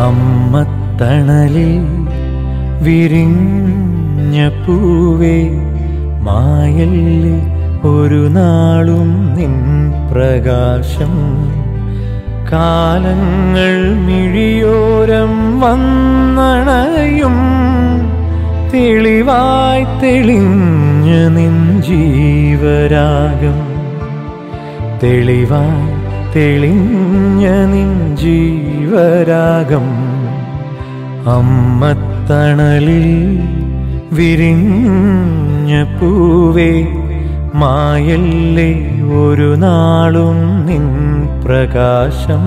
അമ്മത്തണലിൽ വിരിഞ്ഞ പൂവേ മായല്ലേ ഒരു നാളും നിൻ പ്രകാശം കാലങ്ങൾ മിഴിയോരം വന്നണയും തെളിവായി തെളിഞ്ഞ നിൻ ജീവരാഗം തെളിവായി തെളിഞ്ഞ നിൻ ജീവരാഗം അമ്മത്തണലിൽ വിരിഞ്ഞ പൂവേ മായല്ലേ ഒരു നാളും നിൻ പ്രകാശം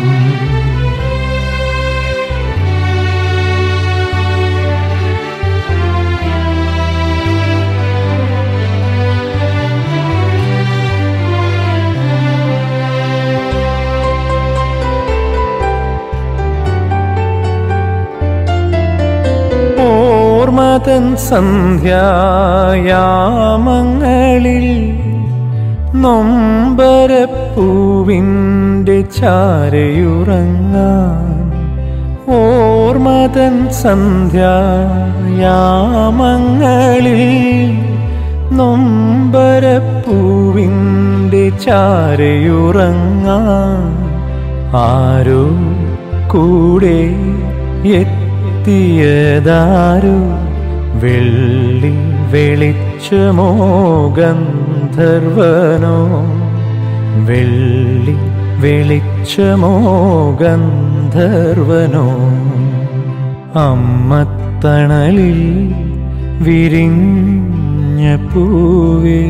ഓർമ്മതൻ സന്ധ്യായാമങ്ങളിൽ നൊമ്പരപ്പൂവിൻ്റെ ചാരയുറങ്ങാൻ ഓർമ്മതൻ സന്ധ്യായാമങ്ങളിൽ നൊമ്പരപ്പൂവിൻ്റെ ചാരയുറങ്ങാൻ ആരോ കൂടെ എത്തിയതാരോ വെള്ളി വെളിച്ചമോ ഗന്ധർവനോ വെള്ളി വെളിച്ചമോ ഗന്ധർവനോ അമ്മത്തണലിൽ വിരിഞ്ഞ പൂവേ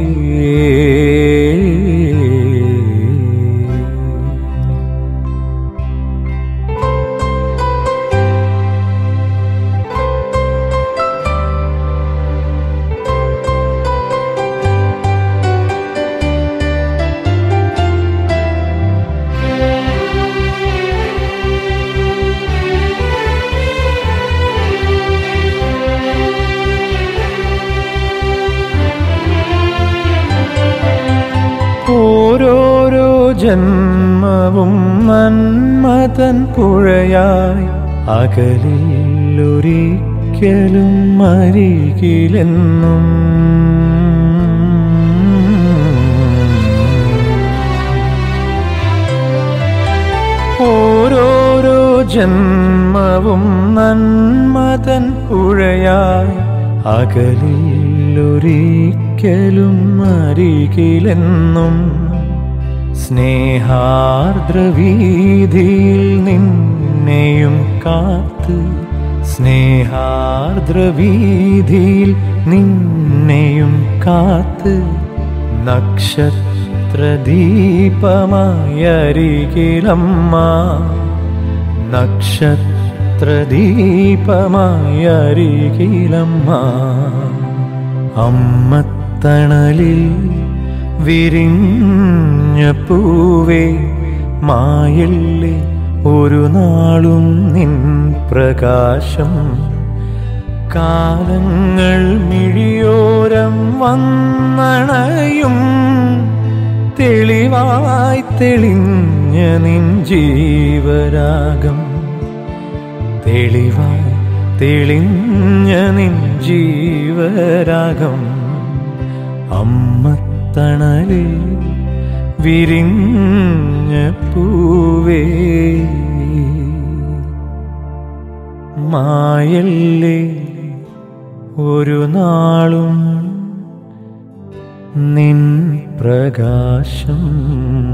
ഓരോരോ ജന്മവും നന്മതൻ പുഴയായി അകലില്ലൊരിക്കലും മരികിലെന്നും ഓരോരോ ജന്മവും നന്മതൻ പുഴയായി അകലില്ലൊരിക്കലും അരികിലെന്നും സ്നേഹാർദ്രവീതിയിൽ നിന്നെയും കാത്ത് സ്നേഹാർദ്രവീതിയിൽ നിന്നെയും കാത്ത് നക്ഷത്രദീപമായരികിലമ്മ നക്ഷത്രദീപമായരികിലമ്മ അമ്മത്തണലിൽ വിരിഞ്ഞ പൂവേ മായല്ലേ ഒരു നാളും നിൻ പ്രകാശം കാലങ്ങൾ മിഴിയോരം വന്നണയും തെളിവായി തെളിഞ്ഞ നിൻ ജീവരാഗം തെളിവായി തെളിഞ്ഞ നിൻ ജീവരാഗം അമ്മത്തണലിൽ വിരിഞ്ഞ പൂവേ മായല്ലേ ഒരു നാളും നിൻ പ്രകാശം